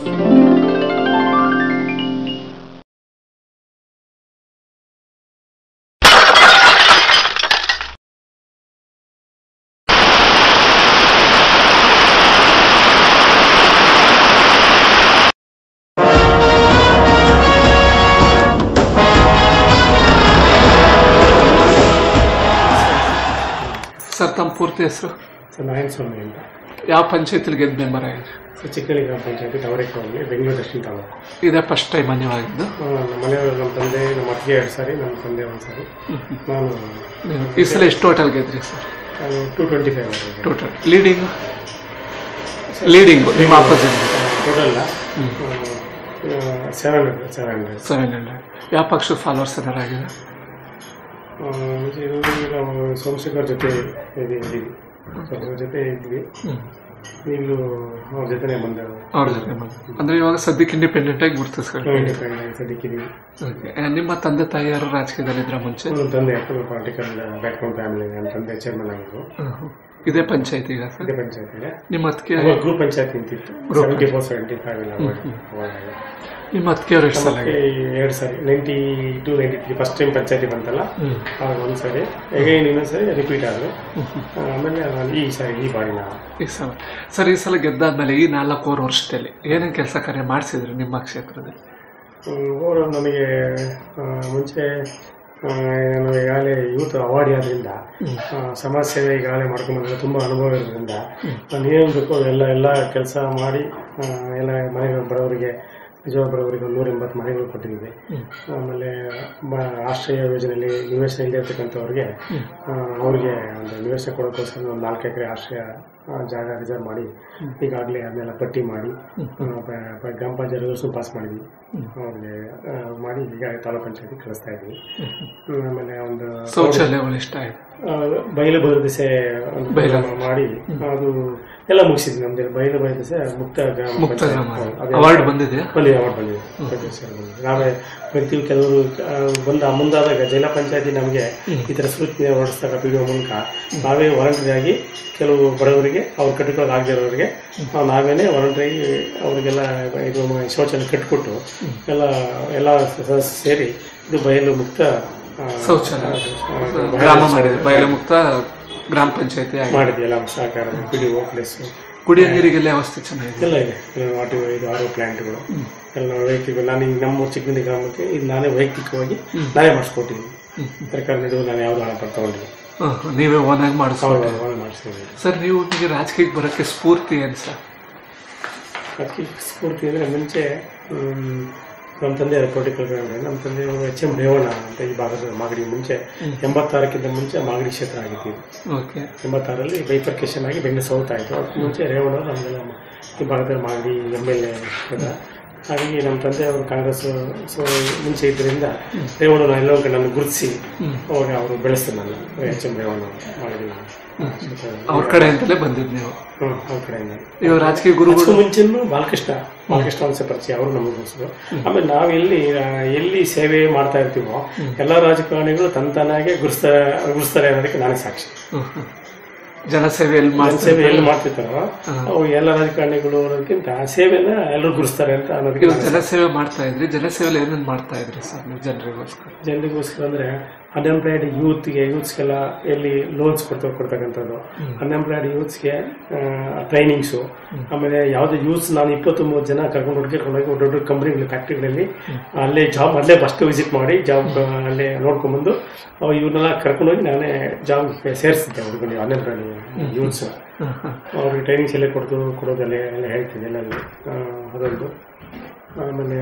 Sir ತಮ್ಮ ಪೂರ್ತಿ ಹೆಸರು ಸರ್ ನಾರಾಯಣ ಸ್ವಾಮಿ ಅಂತ ಯಾವ ಪಂಚಾಯತಿಲಿ ಗೆದ್ದ ಮೆಂಬರ್ ಆಗಿದೆ ಸರ್ ಚಿಕ್ಕಳ್ಳಿ ಗ್ರಾಮ ಪಂಚಾಯತಿ ಟವರೇಕಲ್ಲಿ ಬೆಂಗಳೂರು ದಕ್ಷಿಣ ತಾಲೂಕು ಇದೇ ಫಸ್ಟ್ ಟೈಮ್ ಮನೆಯಾಗಿದ್ದು ಆ, ನಮ್ಮ ಮನೆಯವರು ನಮ್ಮ ತಂದೆ ನಮ್ಮ ಅತ್ತಿಗೆ ಎರಡು ಸಾರಿ ನಮ್ಮ ತಂದೆ ಒಂದು ಸಾರಿ ನಾನು ನೀವು ಈ ಸಲ ಎಷ್ಟು ಟೋಟಲ್ ಗೆದ್ರಿ sir two twenty five total leading leading ನಿಮ್ಮ opposite total seven hundred seven hundred seven hundred ಯಾವ ಪಕ್ಷದ ಫಾಲೋವರ್ಸ್ ಏನಾರಾಗಿದೆ ನಾವು ಸೋಮಶೇಖರ್ ಜೊತೆ ಇದ್ದೀವಿ ಇದ್ದೀವಿ ಸೋಮಶೇಖರ್ ಜೊತೆ ಇದ್ವಿ ಈಗಲೂ ಅವ್ರ ಜೊತೆನೇ ಬಂದೆವು ಅವ್ರ ಜೊತೆ ಬಂದು ಅಂದ್ರೆ ಇವಾಗ ಸದ್ಯಕ್ಕೆ ಇಂಡಿಪೆಂಡೆಂಟ್ ಆಗಿ ಗುರುತಿಸ್ಕೊಂಡು ಇಂಡಿಪೆಂಡೆಂಟ್ ಆಗಿ ಸದ್ಯಕ್ಕಿದ್ದೀವಿ ಓಕೆ ನಿಮ್ಮ ತಂದೆ ತಾಯಿ ಯಾರು ರಾಜಕೀಯದಲ್ಲಿದ್ರ ಮುಂಚೆ ನಮ್ಮ ತಂದೆ ಪಾಲಿಟಿಕಲ್ ಬ್ಯಾಕ್ಗ್ರೌಂಡ್ ಫ್ಯಾಮಿಲಿ ನಮ್ಮ ತಂದೆ ಚೇರ್ಮನ್ ಆಗಿದ್ರು ಹ್ಮ್. ಇದೇ ಪಂಚಾಯತಿ ಈಗ ಸರ್ ಇದೇ ಪಂಚಾಯತಿಗೆ ನಿಮ್ಮ ಅದಕ್ಕೆ ಅವಾಗ ಗ್ರೂಪ್ ಪಂಚಾಯತ್ ನಿಂತಿತ್ತು ಸೆವೆಂಟಿ ಫೋರ್ ಸೆವೆಂಟಿ ಫೈವ್ ಇಲ್ಲ ಅವಾಗ ನಿಮ್ಮ ಅದಕ್ಕೆ ಅವ್ರು ಎಷ್ಟು ಸಲ ಮತ್ತೆ ಎರಡು ಸಾರಿ ninety two ninety three first time ಪಂಚಾಯತಿ ಬಂತಲ್ಲ ಹ್ಮ್. ಆವಾಗ ಒಂದು ಸಾರಿ ಅಗೈನ್ ಇನ್ನೊಂದು ಸಾರಿ ರಿಪೀಟ್ ಆದರು ಆಮೇಲೆ ನಾನು ಈ ಸಾರಿ ಈ ಬಾರಿ ನಾವು ಈ ಸಲ ಸರ್ ಈ ಸಲ ಗೆದ್ದಾದ್ಮೇಲೆ ಈ ನಾಲ್ಕೂವರೆ ವರ್ಷದಲ್ಲಿ ಏನೇನು ಕೆಲಸ ಕಾರ್ಯ ಮಾಡಿಸಿದ್ರಿ ನಿಮ್ಮ ಕ್ಷೇತ್ರದಲ್ಲಿ ಅವರು ನಮಗೆ ಆ, ಮುಂಚೆ ಆ, ನಾನು ಈಗಾಗಲೇ ಯೂತ್ ಅವಾರ್ಡ್ ಆದ್ರಿಂದ ಆ, ಸಮಾಜ ಸೇವೆ ಈಗಾಗಲೇ ಮಾಡ್ಕೊಂಡ್ಬಂದ್ರೆ ತುಂಬ ಅನುಭವ ಇರೋದ್ರಿಂದ ನಾನು ಏನು ಬೇಕೋ ಎಲ್ಲ ಎಲ್ಲ ಕೆಲಸ ಮಾಡಿ ಆ, ಎಲ್ಲ ಮನೆಗಳು ಬರೋರಿಗೆ ನಿಜವಾಗ್ ಬರೋರಿಗೆ ಒಂದು ನೂರ ಎಂಬತ್ತು ಮನೆಗಳು ಕೊಟ್ಟಿದ್ದೀವಿ ಆಮೇಲೆ ಬ- ಆಶ್ರಯ ಯೋಜನೆಯಲ್ಲಿ ನಿವೇಶನ ಇಲ್ಲದೆ ಇರ್ತಕ್ಕಂಥವ್ರಿಗೆ ಆ, ಅವ್ರಿಗೆ ಒಂದು ನಿವೇಶನ ಕೊಡೋಕ್ಕೋಸ್ಕರ ಒಂದು ನಾಲ್ಕು ಎಕರೆ ಆಶ್ರಯ ಆ, ಜಾಗ ರಿಸರ್ವ್ ಮಾಡಿ ಈಗಾಗಲೇ ಅದನ್ನೆಲ್ಲ ಪಟ್ಟಿ ಮಾಡಿ ಆ, ಪ- ಪ- ಗ್ರಾಮ ಪಂಚಾಯತ್ ರೂಲ್ಸು ಪಾಸ್ ಮಾಡಿದ್ವಿ ಅವ್ರಿಗೆ ಆ, ಮಾಡಿ ಈಗ ತಾಲೂಕು ಪಂಚಾಯತಿ ಕಳಿಸ್ತಾ ಇದ್ವಿ ಹ್ಮ್, ಆಮೇಲೆ ಒಂದು ಶೌಚಾಲಯಗಳು ಇಷ್ಟ ಆಯ್ತು ಆ, ಬಯಲು ಬಯಲು ದಿಸೆ ಒಂದು ಬಯಲು. ಮಾಡಿ ಅದು ಎಲ್ಲ ಮುಗಿಸಿದ್ವಿ ನಮ್ದು ಬಯಲು ಬಯಲು ದಿಸೆ ಮುಕ್ತ ಗ್ರಾಮ ಮುಕ್ತ ಪಂಚಾಯತ್. ಗ್ರಾಮ ಹೌದು, ಅದೆಲ್ಲ ಅವಾರ್ಡ್ ಬಂದಿದೆ ಬಂದಿದೆ ಅವಾರ್ಡ್ ಬಂದಿದೆ ಪ್ರತಿ ವರ್ಷ ಬಂದಿದೆ. ನಾವೇ ಬರ್ತೀವಿ ಕೆಲವರು ಆ, ಬಂದ ಮುಂದಾದಾಗ ಜಿಲ್ಲಾ ಪಂಚಾಯತಿ ನಮಗೆ ಈ ಥರ ಸೂಚನೆ ಹೊರಡಿಸಿದಾಗ ಪಿ ಮೂಲಕ ನಾವೇ ವಾಲಂಟರಿ ಆಗಿ ಕೆಲವು ಬಡವರಿಗೆ ಅವ್ರು ಕಟ್ಟಿಕೊಳ್ಳೋಕೆ ಆಗದೆ ಇರೋರಿಗೆ ನಾವು ನಾವೇನೇ ವಾಲಂಟರಿ ಅವರಿಗೆಲ್ಲ ಇದು ಶೌಚಾಲಯ ಕಟ್ಟಿಕೊಟ್ಟು ಎಲ್ಲ ಎಲ್ಲ ಸದಸ್ಯರು ಸೇರಿ ಇದು ಬಯಲು ಮುಕ್ತ ಆ, ಶೌಚಾಲಯ ಆ, ಗ್ರಾಮ ಮಾಡಿದೆ ಬಯಲು ಮುಕ್ತ ಗ್ರಾಮ ಪಂಚಾಯತಿ ಆಗಿದೆ ಮಾಡಿದ್ವಿ ಎಲ್ಲ ಸಹಕಾರ ಪಿ ಡಿ ಒ ಪ್ಲಸ್ ಕುಡಿಯೋ ನೀರಿಗೆಲ್ಲ ವ್ಯವಸ್ಥೆ ಚೆನ್ನಾಗಿದೆ ಎಲ್ಲ ಇದೆ ವಾಟರ್ ಇದು ಆರೋ ಪ್ಲಾಂಟ್ಗಳು ಎಲ್ಲ ವೈಯಕ್ತಿಕ ನಾನು ಈಗ ನಮ್ಮ ಚಿಕ್ಕಮಂದಿ ಗ್ರಾಮಕ್ಕೆ ಇದು ನಾನೇ ವೈಯಕ್ತಿಕವಾಗಿ ನಾನೇ ಮಾಡಿಸ್ಕೊಟ್ಟಿದ್ದೀನಿ ಸರ್ಕಾರ ನೀಡುವ ನಾನು ಯಾವುದು ಹಣ ಪಟ್ಟು ತಗೊಂಡಿಲ್ಲ ಹ್ಮ್, ಹ್ಮ್. ನೀವೇ ಓನಾಗಿ ಮಾಡಿಸ್ಕೊಂಡು ಅವ್ರು ಮಾಡಿಸ್ತೀನಿ ಸರ್ ನೀವು ನಿಮಗೆ ರಾಜಕೀಯಕ್ಕೆ ಬರೋಕ್ಕೆ ಸ್ಫೂರ್ತಿ ಏನು ಸರ್ ಅದಕ್ಕೆ ಸ್ಫೂರ್ತಿ ಅಂದರೆ ಮುಂಚೆ ಹ್ಮ್, ನಮ್ಮ ತಂದೆ ಪೊಲಿಟಿಕಲ್ ಬ್ಯಾಕ್ಗ್ರೌಂಡ್ ನಮ್ಮ ತಂದೆ ಎಚ್ ಎಂ ರೇವಣ್ಣ ಅಂತ ಈ ಭಾಗದ ಮಾಗಡಿ ಮುಂಚೆ ಎಂಬತ್ತಾರಕ್ಕಿಂತ ಮುಂಚೆ ಮಾಗಡಿ ಕ್ಷೇತ್ರ ಆಗಿತ್ತು ಇದು. ಓಕೆ ಎಂಬತ್ತಾರರಲ್ಲಿ ಬೈಫರ್ಕೇಶನ್ ಆಗಿ ಬೆಂಗಳೂರು ಸೌತ್ ಆಯಿತು ಅದಕ್ಕೆ ಮುಂಚೆ ರೇವಣ್ಣ ನಮಗೆಲ್ಲ ಈ ಭಾಗದಲ್ಲಿ ಮಾಡಿ ಎಮ್ ಎಲ್ ಎ ಹಾಗಾಗಿ ನಮ್ಮ ತಂದೆ ಅವರು ಕಾಂಗ್ರೆಸ್ ಸೊ ಮುಂಚೆ ಇದ್ದರಿಂದ ರೇವಣ್ಣ ಎಲ್ಲೋ ಒಂದು ಕಡೆ ನನ್ನ ಗುರುತಿಸಿ ಅವಾಗ ಅವರು ಬೆಳೆಸ್ತಾರೆ ನನ್ನ ಎಚ್ ಎಂ ರೇವಣ್ಣ ಮಾಡಿ ಅವ್ರ ಕಡೆಯಿಂದಲೇ ಬಂದಿದ್ದು ನೀವು ಹ್ಞೂ ಅವ್ರ ಕಡೆಯಿಂದ ಇವಾಗ ರಾಜಕೀಯ ಗುರುಗಳು ಅದಕ್ಕೂ ಮುಂಚೆನೂ ಬಾಲಕೃಷ್ಣ ಬಾಲಕೃಷ್ಣ ವಂಶ ಪರಿಚಯ ಅವರು ನಮಗೆ ಗೊತ್ತಿದ್ರು ಆಮೇಲೆ ನಾವು ಎಲ್ಲಿ ಆ, ಎಲ್ಲಿ ಸೇವೆ ಮಾಡ್ತಾ ಇರ್ತೀವೋ ಎಲ್ಲ ರಾಜಕಾರಣಿಗಳು ತನ್ನ ತಾನಾಗೆ ಗುರುಸ್ತಾರೆ ಗುರುಸ್ತಾರೆ ಅನ್ನೋದಕ್ಕೆ ನಾನೇ ಸಾಕ್ಷಿ ಹ್ಮ್, ಹ್ಮ್. ಜನಸೇವೆ ಎಲ್ಲಿ ಮಾಡ್ತಾರೆ ಸೇವೆ ಎಲ್ಲಿ ಮಾಡ್ತಿರ್ತಾರೋ ಅವು ಎಲ್ಲ ರಾಜಕಾರಣಿಗಳು ಅನ್ನೋದಕ್ಕಿಂತ ಸೇವೆನ ಎಲ್ಲರೂ ಗುರುಸ್ತಾರೆ ಅಂತ ಅನ್ನೋದಕ್ಕೆ ಇವಾಗ ಜನಸೇವೆ ಮಾಡ್ತಾ ಇದ್ರಿ ಜನಸೇವೆಲಿ ಏನೇನು ಮಾಡ್ತಾ ಇದ್ರಿ ಸರ್ ನೀವು ಜನರಿಗೋಸ್ಕರ ಜನರಿಗೋಸ್ಕರ ಅಂದ್ರೆ ಅನ್ಎಂಪ್ಲಾಯ್ಡ್ ಯೂತ್ಗೆ ಯೂತ್ಸ್ಗೆಲ್ಲ ಎಲ್ಲಿ ಲೋನ್ಸ್ ಕೊಡ್ತಾ ಕೊಡ್ತಕ್ಕಂಥದ್ದು ಅನ್ಎಂಪ್ಲಾಯ್ಡ್ ಯೂತ್ಸ್ಗೆ ಟ್ರೈನಿಂಗ್ಸು ಆಮೇಲೆ ಯಾವುದೇ ಯೂತ್ಸ್ ನಾನು ಇಪ್ಪತ್ತು ಮೂವತ್ತು ಜನ ಕರ್ಕೊಂಡು ಹುಡುಕಿಕೊಂಡು ಹೋಗಿ ದೊಡ್ಡ ದೊಡ್ಡ ಕಂಪ್ನಿಗಳು ಫ್ಯಾಕ್ಟ್ರಿಗಳಲ್ಲಿ ಅಲ್ಲೇ ಜಾಬ್ ಅಲ್ಲೇ ಫಸ್ಟ್ ವಿಸಿಟ್ ಮಾಡಿ ಜಾಬ್ ಅಲ್ಲೇ ನೋಡ್ಕೊಂಡ್ಬಂದು ಅವು ಇವ್ರನ್ನೆಲ್ಲ ಕರ್ಕೊಂಡೋಗಿ ನಾನೇ ಜಾಬ್ ಸೇರಿಸಿದ್ದೆ ಹುಡುಗರಿಗೆ ಅನ್ಎಂಪ್ಲಾಯ್ಡ್ ಯೂತ್ಸ್ ಅವ್ರಿಗೆ ಟ್ರೈನಿಂಗ್ಸ್ ಎಲ್ಲ ಕೊಡ್ತು ಕೊಡೋದಲ್ಲೇ ಎಲ್ಲ ಹೇಳ್ತಿದ್ದೆ ಎಲ್ಲ ಅದೊಂದು ಆಮೇಲೆ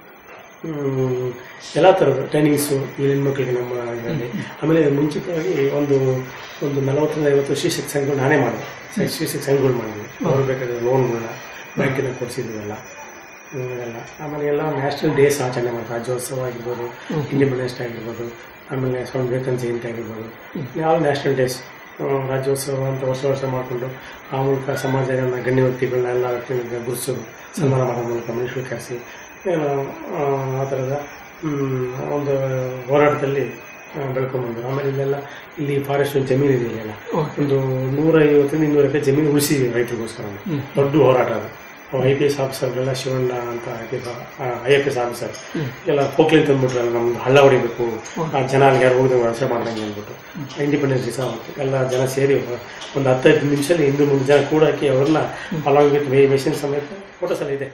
ಹ್ಮ್, ಎಲ್ಲ ಥರದ ಟ್ರೈನಿಂಗ್ಸು ಈ ಹೆಣ್ಮಕ್ಳಿಗೆ ನಮ್ಮ ಇದರಲ್ಲಿ ಆಮೇಲೆ ಮುಂಚಿತವಾಗಿ ಒಂದು ಒಂದು ನಲವತ್ತರಿಂದ ಐವತ್ತು ಶ್ರೀಶಕ್ತಿ ಸಂಘಗಳು ನಾನೇ ಮಾಡಿದೆ ಶ್ರೀಶಕ್ತಿ ಸಂಘಗಳು ಮಾಡಿದ್ವಿ ಅವ್ರು ಬೇಕಾದ ಲೋನ್ಗಳನ್ನ ಬ್ಯಾಂಕಿನ ಕೊಡಿಸಿದ್ವೆಲ್ಲ ಎಲ್ಲ ಆಮೇಲೆ ಎಲ್ಲ ನ್ಯಾಷನಲ್ ಡೇಸ್ ಆಚರಣೆ ಮಾಡ್ತಾರೆ ರಾಜ್ಯೋತ್ಸವ ಆಗಿರ್ಬೋದು ಇಂಡಿಪೆಂಡೆನ್ಸ್ ಡೇ ಆಗಿರ್ಬೋದು ಆಮೇಲೆ ಸ್ವಾಮಿ ವಿವೇಕಾನಂದ ಜಯಂತಿ ಆಗಿರ್ಬೋದು ಯಾವ ನ್ಯಾಷನಲ್ ಡೇಸ್ ರಾಜ್ಯೋತ್ಸವ ಅಂತ ವರ್ಷ ವರ್ಷ ಮಾಡಿಕೊಂಡು ಆ ಮೂಲಕ ಸಮಾಜದ ಗಣ್ಯ ವ್ಯಕ್ತಿಗಳನ್ನೆಲ್ಲ ಗುರುಸೋದು ಸನ್ಮಾನ ಮಾಡೋ ಮೂಲಕ ಮನುಷ್ಯರು ಕರೆಸಿ ಏನು ಆ, ಆ ಥರದ ಹ್ಮ್, ಒಂದು ಹೋರಾಟದಲ್ಲಿ ಆ, ಬೆಳ್ಕೊಂಬಂದು ಆಮೇಲೆ ಇಲ್ಲೆಲ್ಲ ಇಲ್ಲಿ ಫಾರೆಸ್ಟ್ ಒಂದು ಜಮೀನು ಇದೆ ಎಲ್ಲ ಒಂದು ನೂರ ಐವತ್ತರಿಂದ ಇನ್ನೂರು ಎಕರೆ ಜಮೀನು ಉಳಿಸಿದ್ವಿ ರೈತರಿಗೋಸ್ಕರ ದೊಡ್ಡ ಹೋರಾಟ ಅದು ಐ ಪಿ ಎಸ್ ಆಫೀಸರ್ಗೆಲ್ಲ ಶಿವಣ್ಣ ಅಂತ ಐ ಎಫ್ ಎಸ್ ಆಫೀಸರ್ ಎಲ್ಲ ಪೋಕ್ಲಿನ್ ತಂದ್ಬಿಟ್ರಲ್ಲ ನಮ್ದು ಹಳ್ಳ ಹೊಡಿಬೇಕು ಆ ಜನ ಅಲ್ಲಿ ಯಾರು ಹೋಗಿ ವರ್ಷ ಮಾಡ್ದಂಗೆ ಅಂದ್ಬಿಟ್ಟು ಇಂಡಿಪೆಂಡೆನ್ಸ್ ದಿವಸ ಅವತ್ತು ಎಲ್ಲ ಜನ ಸೇರಿ ಒಂದು ಹತ್ತೈದು ನಿಮಿಷದಲ್ಲಿ ಹಿಂದೂ ಮುಂದೆ ಜನ ಕೂಡ ಹಾಕಿ ಅವ್ರನ್ನ ಅಲಾಂಗ್ ವಿತ್ ಮೆಷಿನ್ ಸಮೇತ ಫೋಟೋಸ್ ಎಲ್ಲ ಇದೆ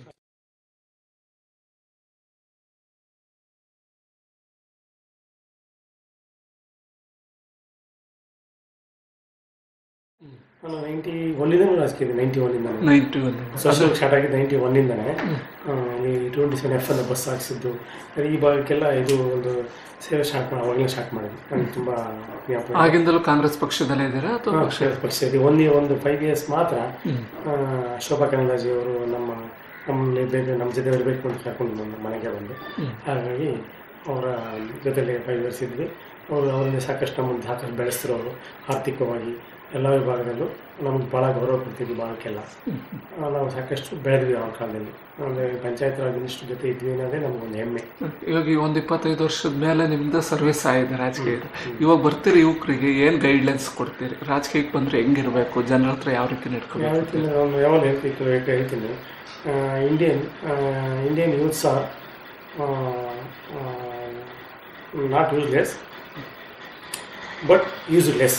ನಾನು ನೈಂಟಿ ಒನ್ನಿಂದ ರಾಜಕೀಯ ನೈಂಟಿ ಒನ್ನಿಂದ ನೈಂಟಿ ಒನ್ ಸೋಷಿಯಲ್ ಸ್ಟಾರ್ಟ್ ಆಗಿದ್ದು ನೈಂಟಿ ಒನ್ನಿಂದನೇ ಈ ಟ್ವೆಂಟಿ ಸೆವೆನ್ ಎಫ್ ಅನ್ನು ಬಸ್ ಹಾಕ್ಸಿದ್ದು ಈ ಭಾಗಕ್ಕೆಲ್ಲ ಇದು ಒಂದು ಸೇವೆ ಸ್ಟಾರ್ಟ್ ಮಾಡಿ ಅವಾಗಲೇ ಸ್ಟಾರ್ಟ್ ಮಾಡಿದ್ವಿ ನನಗೆ ತುಂಬ ಜ್ಞಾಪಕ ಆಗಿಂದಲೂ ಕಾಂಗ್ರೆಸ್ ಪಕ್ಷದಲ್ಲೇ ಇದ್ದೀರಾ ಅಥವಾ ಪಕ್ಷ ಪಕ್ಷ ಪಕ್ಷ ಇದೆ ಒಂದೇ ಒಂದು ಫೈವ್ ಇಯರ್ಸ್ ಮಾತ್ರ ಆ, ಶೋಭಾ ಕರಂದ್ಲಾಜೆ ಅವರು ನಮ್ಮ ನಮ್ಮಲ್ಲಿ ಬೇಕು ನಮ್ಮ ಜೊತೆ ಇರಬೇಕು ಅಂತ ಕರ್ಕೊಂಡು ಬಂದು ಮನೆಗೆ ಬಂದು ಹಾಗಾಗಿ ಅವರ ಜೊತೆಲಿ ಫೈವ್ ಇಯರ್ಸ್ ಇದ್ವಿ ಅವರು ಅವರಲ್ಲಿ ಸಾಕಷ್ಟು ನಮ್ಮನ್ನು ಸಾಕಷ್ಟು ಬೆಳೆಸ್ತಿರೋರು ಆರ್ಥಿಕವಾಗಿ ಎಲ್ಲ ವಿಭಾಗದಲ್ಲೂ ನಮ್ಗೆ ಭಾಳ ಗೌರವ ಕೊಡ್ತಿದ್ವಿ ಭಾಗಕ್ಕೆಲ್ಲ ಆ, ನಾವು ಸಾಕಷ್ಟು ಬೆಳೆದ್ವಿ ಅವ್ರ ಕಾಲದಲ್ಲಿ ಅಂದರೆ ಪಂಚಾಯತ್ ರಾಜ್ ಮಿನಿಸ್ಟ್ರ್ ಜೊತೆ ಇದ್ವಿ ಅನ್ನೋದೇ ನಮಗೊಂದು ಹೆಮ್ಮೆ ಇವಾಗ ಈ ಒಂದು ಇಪ್ಪತ್ತೈದು ವರ್ಷದ ಮೇಲೆ ನಿಮ್ದು ಸರ್ವಿಸ್ ಆಗಿದೆ ರಾಜಕೀಯ ಇವಾಗ ಬರ್ತೀರಿ ಯುವಕರಿಗೆ ಏನು ಗೈಡ್ಲೈನ್ಸ್ ಕೊಡ್ತೀರಿ ರಾಜಕೀಯಕ್ಕೆ ಬಂದ್ರೆ ಹೆಂಗಿರ್ಬೇಕು ಜನರ ಹತ್ರ ಯಾವ ರೀತಿ ನಡ್ಕೋಬೇಕು ಯಾವ ರೀತಿ ನಾನು ಯಾವಾಗ ಹೇಳ್ತಿತ್ತು ಹೇಳ್ತೀನಿ Indian Indian youths are not useless but useless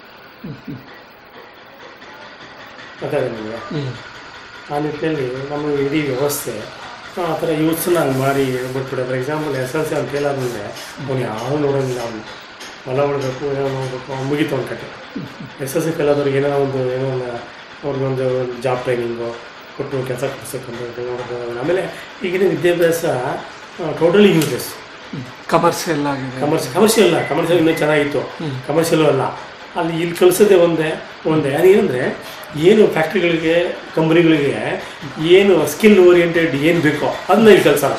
ಗೊತ್ತಾಗಿದೆ ನಿಮಗೆ ಆ ನಿಟ್ಟಿನಲ್ಲಿ ನಮ್ಮ ಇಡೀ ವ್ಯವಸ್ಥೆ ಆ ಥರ ಯೂತ್ಸನ್ನ ಹಂಗೆ ಮಾಡಿ ಬಿಟ್ಬಿಟ್ಟೆ for example S L C ಅವ್ನು ಫೇಲ್ ಆದ್ಮೇಲೆ ಅವ್ನು ಯಾರು ನೋಡೋಂಗಿಲ್ಲ ಅವನು ಹೊಲ ಉಳ್ಬೇಕು ಏನೋ ನೋಡಬೇಕು ಅವ್ನು ಮುಗೀತು ಅವ್ನ ಕತೆ ಎಸ್ ಎಲ್ ಸಿ ಫೇಲ್ ಆದವ್ರಿಗೆ ಏನೋ ಒಂದು ಏನೋ ಒಂದು ಅವ್ರಿಗೊಂದು ಜಾಬ್ ಟ್ರೈನಿಂಗು ಕೊಟ್ಟು ಕೆಲಸ ಕೊಡ್ಸೋಕ್ಕಂತ ನೋಡೋದು ಆಮೇಲೆ ಈಗಿನ ವಿದ್ಯಾಭ್ಯಾಸ ಟೋಟಲಿ ಯೂಸ್ಲೆಸ್ ಕಮರ್ಷಿಯಲ್ ಆಗಿದೆ ಕಮರ್ಷ್ ಕಮರ್ಷಿಯಲ್ ಅಲ್ಲ ಕಮರ್ಷಿಯಲ್ ಇನ್ನೂ ಚೆನ್ನಾಗಿತ್ತು ಕಮರ್ಷಿಯಲು ಅಲ್ಲ ಅಲ್ಲಿ ಇಲ್ಲಿ ಕಲಿಸೋದೇ ಒಂದೇ ಒಂದೇ ಅದೇನಂದರೆ ಏನು ಫ್ಯಾಕ್ಟ್ರಿಗಳಿಗೆ ಕಂಪ್ನಿಗಳಿಗೆ ಏನು ಸ್ಕಿಲ್ ಓರಿಯೆಂಟೆಡ್ ಏನು ಬೇಕೋ ಅದನ್ನ ಇಲ್ಲಿ ಕಲಿಸಲ್ಲ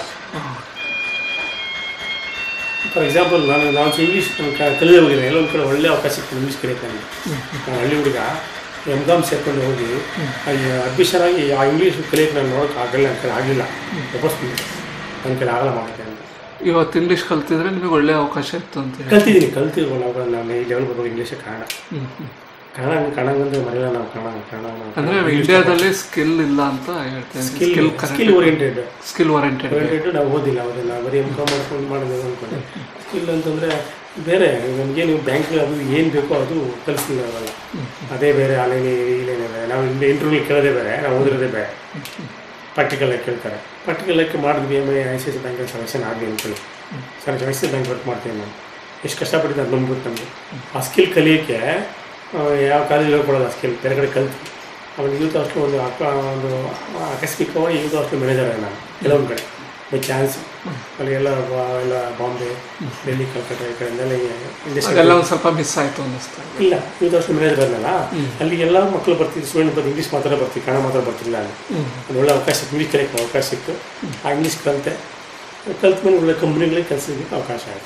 ಫಾರ್ ಎಕ್ಸಾಂಪಲ್ ನಾನು ನಾನು ಇಂಗ್ಲೀಷ್ ಕಲಿದೇ ಹೋಗಿದ್ದೆ ಎಲ್ಲೊಂದು ಕಡೆ ಒಳ್ಳೆ ಅವಕಾಶ ಸಿಕ್ತು ಇಂಗ್ಲೀಷ್ ಕಲಿಯೋಕ್ಕೆ ನನಗೆ ನಾನು ಹಳ್ಳಿ ಹುಡುಗ ಎಮ್ ಕಾಮ್ ಸೇರ್ಕೊಂಡು ಹೋಗಿ ಅಡ್ಮಿಷನ್ ಆಗಿ ಆ ಇಂಗ್ಲೀಷ್ ಕಲಿಯೋಕ್ಕೆ ನಾನು ನೋಡೋಕೆ ಆಗಲ್ಲ ನನ್ನ ಕಡೆ ಆಗಲಿಲ್ಲ ವಾಪಸ್ ಬಂದೆ ನನ್ನ ಕಡೆ ಆಗಲ್ಲ ಮಾಡೋಕ್ಕೆ ಅಂತ ಇವತ್ತು ಇಂಗ್ಲಿಷ್ ಕಲ್ತಿದ್ರೆ ನಿಮಗೆ ಒಳ್ಳೆ ಅವಕಾಶ ಇತ್ತು ಅಂತ ಹೇಳಿ ಕಲ್ತಿದ್ದೀನಿ ಕಲ್ತಿದ್ವು ನಾವು ನಾನು ಈ ಲೆವೆಲ್ ಬರ್ಬೇಕು ಇಂಗ್ಲೀಷ್ ಕನ್ನಡ ಹ್ಮ್, ಹ್ಮ್. ಕನ್ನಡ ಕನ್ನಡ ಅಂದ್ರೆ ಮರೆಯಲ್ಲ ನಾವು ಕನ್ನಡ ಕನ್ನಡ ಅಂದ್ರೆ ಇಂಡಿಯಾದಲ್ಲಿ ಸ್ಕಿಲ್ ಇಲ್ಲ ಅಂತ ಹೇಳ್ತೇನೆ skill skill skill oriented skill oriented oriented ನಾವು ಓದಿಲ್ಲ ಓದಿಲ್ಲ ಬರೀ ಎಮ್ ಕಾಮ್ ಮಾಡ್ಕೊಂಡು ಮಾಡಿದೆ ಅಂದ್ಕೊಂಡೆ ಸ್ಕಿಲ್ ಅಂತಂದರೆ ಬೇರೆ ನಮಗೆ ನೀವು ಬ್ಯಾಂಕ್ ಅದು ಏನು ಬೇಕೋ ಅದು ಕಲಿಸ್ತಿಲ್ಲ ಅವಲ್ಲ ಅದೇ ಬೇರೆ ಅಲ್ಲೇನೆ ಇಲ್ಲೇನೆ ಬೇರೆ ನಾವು ಇಲ್ಲಿ ಇಂಟರ್ವ್ಯೂ ಕೇಳೋದೇ ಬೇರೆ ನಾವು ಓದಿರೋದೇ ಬೇರೆ ಪ್ರಾಕ್ಟಿಕಲ್ ಆಗಿ ಕೇಳ್ತಾರೆ ಪ್ರಾಕ್ಟಿಕಲ್ ಆಗಿ ಮಾಡಿದ್ವಿ ಆಮೇಲೆ ಐ ಸಿ ಐ ಸಿ ಬ್ಯಾಂಕಲ್ಲಿ ಸೆಲೆಕ್ಷನ್ ಆಗಲಿ ಅಂತೇಳಿ sir I C bank work ಮಾಡ್ತೀನಿ ನಾನು ಎಷ್ಟು ಕಷ್ಟಪಟ್ಟಿದ್ದೆ ಅದು ನಂಬಿಟ್ಟು ನಮಗೆ ಆ ಸ್ಕಿಲ್ ಕಲಿಯೋಕ್ಕೆ ಆ, ಯಾವ ಕಾಲೇಜಲ್ಲಿ ಹೇಳ್ಕೊಡೋದು ಆ ಸ್ಕಿಲ್ ಬೇರೆ ಕಡೆ ಕಲ್ತು ಆಮೇಲೆ ಯೂತ್ ಹಾಸ್ಟೆಲ್ ಒಂದು ಅಕ್ಕ ಒಂದು ಆಕಸ್ಮಿಕವಾಗಿ ಯೂತ್ ಹಾಸ್ಟೆಲ್ ಮ್ಯಾನೇಜರ್ ನಾನು ಕೆಲವೊಂದು ಕಡೆ ಬೈ ಚಾನ್ಸ್ ಅಲ್ಲಿ ಎಲ್ಲ ಬಾ- ಎಲ್ಲ ಬಾಂಬೆ ಡೆಲ್ಲಿ ಕಲ್ಕಟ್ಟ ಈ ಕಡೆಯಿಂದೆಲ್ಲ ಇಂಡಸ್ಟ್ರಿ ಅದೆಲ್ಲ ಒಂದ್ ಸ್ವಲ್ಪ ಮಿಸ್ ಆಯ್ತು ಅನ್ನಿಸ್ತಾ ಇದೆ. ಇಲ್ಲ ಯೂತ್ ಹಾಸ್ಟೆಲ್ ಮ್ಯಾನೇಜರ್ ಬರಲಿಲ್ಲ ಅಲ್ಲಿ ಎಲ್ಲ ಮಕ್ಕಳು ಬರ್ತಿದ್ರು ಸ್ಟೂಡೆಂಟ್ ಬಂದು ಇಂಗ್ಲೀಷ್ ಮಾತ್ರ ಬರ್ತೀವಿ ಕನ್ನಡ ಮಾತ್ರ ಬರ್ತಿಲ್ಲ ಅಲ್ಲಿ ಅದು ಒಳ್ಳೆ ಅವಕಾಶ ಸಿಕ್ತು ಇಂಗ್ಲೀಷ್ ಕಲಿಯೋಕ್ಕೆ ಅವಕಾಶ ಸಿಕ್ತು ಆ ಇಂಗ್ಲೀಷ್ ಕಲಿತೆ ಕಲ್ತ ಮೇಲೆ ಒಳ್ಳೆ ಕಂಪ್ನಿಗಳಿಗೆ ಕೆಲಸ ಸಿಗೋಕ್ಕೆ ಅವಕಾಶ ಆಯಿತು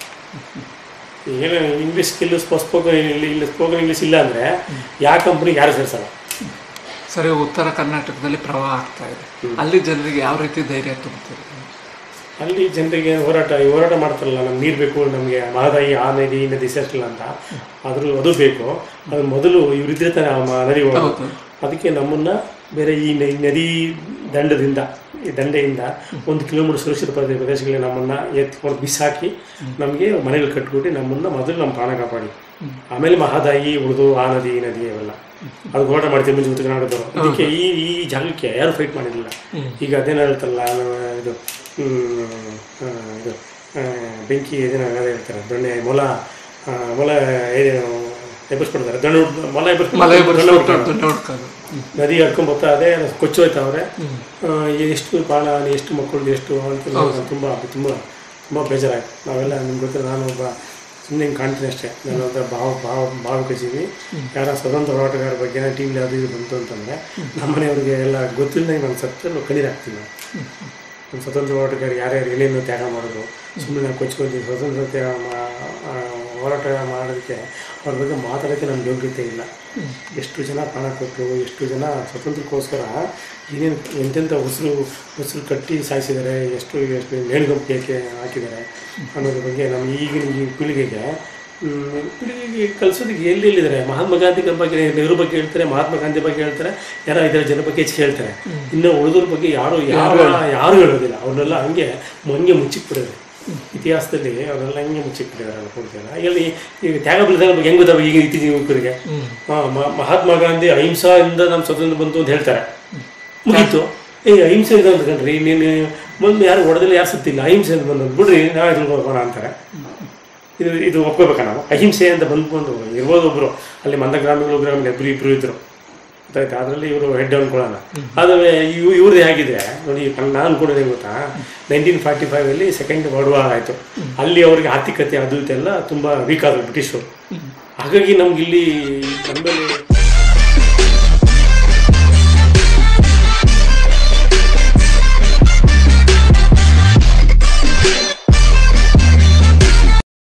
ಏನು ಇಂಗ್ಲೀಷ್ ಸ್ಕಿಲ್ ಸ್ಪೋಕನ್ ಇಲ್ಲ ಸ್ಪೋಕನ್ ಇಂಗ್ಲೀಷ್ ಇಲ್ಲ ಅಂದರೆ ಯಾವ ಕಂಪ್ನಿಗೆ ಯಾರು ಸೇರಿಸಲ್ಲ ಸರಿ ಉತ್ತರ ಕರ್ನಾಟಕದಲ್ಲಿ ಪ್ರವಾಹ ಆಗ್ತಾ ಇದೆ ಅಲ್ಲಿ ಜನರಿಗೆ ಯಾವ ರೀತಿ ಧೈರ್ಯ ತುಂಬ್ತೀರಿ ಅಲ್ಲಿ ಜನರಿಗೆ ಹೋರಾಟ ಈ ಹೋರಾಟ ಮಾಡ್ತಾರಲ್ಲ ನಮ್ಗೆ ನೀರು ಬೇಕು ನಮಗೆ ಮಹದಾಯಿ ಆ ನದಿ ಈ ನದಿ ಸೇರಿಸಲಿಲ್ಲ ಅಂತ ಅದ್ರ ಅದು ಬೇಕು ಅದು ಮೊದಲು ಇವರಿದ್ರೆ ತಾನೇ ಆ ಮ- ನದಿ ಹೋಗೋದು. ಹೌದು. ಅದಕ್ಕೆ ನಮ್ಮನ್ನ ಬೇರೆ ಈ ನ- ಈ ನದಿ ದಂಡದಿಂದ ಈ ದಂಡೆಯಿಂದ ಒಂದು ಕಿಲೋಮೀಟರ್ ಸುರಕ್ಷಿತ ಪ್ರದೇಶ ಪ್ರದೇಶಗಳಿಗೆ ನಮ್ಮನ್ನ ಎತ್ಕೊಂಡು ಬಿಸಾಕಿ ನಮಗೆ ಮನೆಗಳು ಕಟ್ಬಿಟ್ಟು ನಮ್ಮನ್ನ ಮೊದಲು ನಮ್ಮ ಪ್ರಾಣ ಕಾಪಾಡಿ ಆಮೇಲೆ ಮಹದಾಯಿ ಉಳಿದು ಆ ನದಿ ಈ ನದಿ ಅವೆಲ್ಲ ಅದು ಹೋರಾಟ ಮಾಡ್ತೀವಿ ಮುಂಚೆ ಉತ್ತರ ಕರ್ನಾಟಕದವರು ಅದಕ್ಕೆ ಈ ಈ ಜಾಗಕ್ಕೆ ಯಾರು ಫೈಟ್ ಮಾಡಿರಲಿಲ್ಲ ಈಗ ಅದೇನು ಹೇಳ್ತಾರಲ್ಲ ನಮ್ಮ ಇದು ಹ್ಮ್, ಆ, ಇದು ಆ, ಬೆಂಕಿ ಇದೇನೋ ಅದೇ ಹೇಳ್ತಾರೆ ದೊಣ್ಣೆ ಮೊಲ ಆ, ಮೊಲ ಏನು ಎಬ್ಬರಿಸ್ಬಿಡ್ತಾರೆ ದೊಣ್ಣೆ ಹುಡ್- ಮೊಲ ಎಬ್ಬರಿಸ್ಬಿಟ್ಟು ಮಲೆ ದೊಣ್ಣೆ ಬರ್ಸ್ಬಿಟ್ಟು ಹುಡ್ಕೊಂಡು ದುಡ್ಡು ನೋಡ್ಕೋದು ನದಿ ಹಡ್ಕೊಂಡ್ ಬರ್ತಾ ಅದೇ ಕೊಚ್ಚೋಯ್ತವ್ರೆ ಎಷ್ಟು ಪ್ರಾಣ ಎಷ್ಟು ಮಕ್ಕಳು ಎಷ್ಟು ಅಂತ ತುಂಬ ತುಂಬ ತುಂಬ ಬೇಜಾರಾಯ್ತು ನಾವೆಲ್ಲ ನಿಮ್ಗೆ ಗೊತ್ತಿಲ್ಲ ನಾನು ಒಬ್ಬ ಸುಮ್ಮನೆ ಹಿಂಗೆ ಕಾಣ್ತೀನಿ ಅಷ್ಟೇ ನಾನು ಒಬ್ಬ ಭಾವ ಭಾವ ಭಾವಕಜೀವಿ ಯಾರ ಸ್ವತಂತ್ರ ಹೋರಾಟಗಾರ ಬಗ್ಗೆ ಟಿ ವಿಲಿ ಅದು ಇದು ಬಂತು ಅಂತಂದರೆ ನಮ್ಮ ಮನೆಯವ್ರಿಗೆ ಎಲ್ಲ ಗೊತ್ತಿಲ್ಲದಂಗೆ ನಾನು ಸತ್ತು ಕಣ್ಣೀರು ಹಾಕ್ತೀನಿ ನಾನು ನಮ್ಮ ಸ್ವತಂತ್ರ ಹೋರಾಟಗಾರ ಯಾರ್ಯಾರು ಏನೇನು ತ್ಯಾಗ ಮಾಡಿದ್ರು ಸುಮ್ಮನೆ ನಾವು ಕೊಚ್ಕೊಳ್ತೀವಿ ಸ್ವತಂತ್ರ ತ್ಯಾಗ ಮಾ- ಆ, ಹೋರಾಟ ಮಾಡೋದಕ್ಕೆ ಅವ್ರ ಬಗ್ಗೆ ಮಾತಾಡೋಕ್ಕೆ ನಮ್ಗೆ ಯೋಗ್ಯತೆ ಇಲ್ಲ ಎಷ್ಟು ಜನ ಪ್ರಾಣ ಕೊಟ್ಟರು ಎಷ್ಟು ಜನ ಸ್ವತಂತ್ರಕ್ಕೋಸ್ಕರ ಏನೇನು ಎಂತೆಂಥ ಉಸಿರು ಉಸಿರು ಕಟ್ಟಿ ಸಾಯಿಸಿದ್ದಾರೆ ಎಷ್ಟು ಎಷ್ಟು ನೇಣುಗಂಪಿಗೆ ಹಾಕಿದ್ದಾರೆ ಅನ್ನೋದ್ರ ಬಗ್ಗೆ ನಮ್ಮ ಈಗಿನ ಈ ಪೀಳಿಗೆಗೆ ಹ್ಮ್, ಪೀಳಿಗೆಗೆ ಕಲಿಸೋದಕ್ಕೆ ಎಲ್ಲಿ ಎಲ್ಲಿದ್ದಾರೆ ಮಹಾತ್ಮ ಗಾಂಧಿ ಬಗ್ಗೆ ನೆಹರು ಬಗ್ಗೆ ಹೇಳ್ತಾರೆ ಮಹಾತ್ಮ ಗಾಂಧಿ ಬಗ್ಗೆ ಹೇಳ್ತಾರೆ ಯಾರೋ ಇದರ ಜನ ಬಗ್ಗೆ ಹೆಚ್ಚು ಹೇಳ್ತಾರೆ ಇನ್ನು ಉಳಿದವ್ರ ಬಗ್ಗೆ ಯಾರು ಯಾರು ಯಾರು ಹೇಳೋದಿಲ್ಲ ಅವ್ರನ್ನೆಲ್ಲ ಹಂಗೆ ಹಂಗೆ ಮುಚ್ಚಿಕ್ಬಿಡೋದು ಇತಿಹಾಸದಲ್ಲಿ ಅವರೆಲ್ಲ ಹಂಗೆ ಮುಚ್ಚಿಕ್ಬಿಟ್ಟಿದ್ದಾರೆ ಅನ್ಕೊಂಡು ಜನ ಇಲ್ಲಿ ಈಗ ತ್ಯಾಗ ಬಲಿದಾನ ಬಗ್ಗೆ ಹೆಂಗ್ ಗೊತ್ತಾಗ ಈಗ ಇತ್ತೀಚಿನ ಯುವಕರಿಗೆ ಹಾ, ಮ- ಮಹಾತ್ಮ ಗಾಂಧಿ ಅಹಿಂಸಾದಿಂದ ನಮ್ಮ ಸ್ವತಂತ್ರ ಬಂತು ಅಂತ ಹೇಳ್ತಾರೆ ಮುಗೀತು ಏ ಅಹಿಂಸೆ ಇದೆ ಅಂತ ಕಣ್ರಿ ನೀನು ಮುಂದೆ ಯಾರು ಹೊಡೆದಿಲ್ಲ ಯಾರು ಸತ್ತಿಲ್ಲ ಅಹಿಂಸೆ ಅಂತ ಬಂದು ಬಿಡ್ರಿ ನಾವೇ ತಿಳ್ಕೊಬೋಣ ಅಂತಾರೆ ಇದು ಇದು ಒಪ್ಕೋಬೇಕಾ ನಾವು ಅಹಿಂಸೆ ಅಂತ ಬಂದ್ಕೊಂಡು ಇರ್ಬೋದು ಒಬ್ರು ಅಲ್ಲಿ ಮಂದಗ್ರಾಮಿಗಳು ಗ್ರಾಮಿಗಳು ಇಬ್ರು ಇಬ್ರು ಇದ್ರು ಗೊತ್ತಾಯ್ತಾ ಅದರಲ್ಲಿ ಇವರು ಹೆಡ್ ಅನ್ಕೊಳ್ಳೋಣ ಆದರೆ ಇವ್ ಇವ್ರದ್ದು ಹೇಗಿದೆ ನೋಡಿ ನಾನು ಅನ್ಕೊಂಡಿದ್ದೆ ಗೊತ್ತಾ ನೈನ್ಟೀನ್ ಫಾರ್ಟಿ ಫೈವಲ್ಲಿ ಸೆಕೆಂಡ್ ವರ್ಲ್ಡ್ ವಾರ್ ಆಯಿತು ಅಲ್ಲಿ ಅವರಿಗೆ ಆರ್ಥಿಕತೆ ಅದು ಇದೆಲ್ಲ ತುಂಬ ವೀಕ್ ಆದರು ಬ್ರಿಟಿಷರು ಹಾಗಾಗಿ ನಮ್ಗೆ ಇಲ್ಲಿ ನಮ್ಮಲ್ಲಿ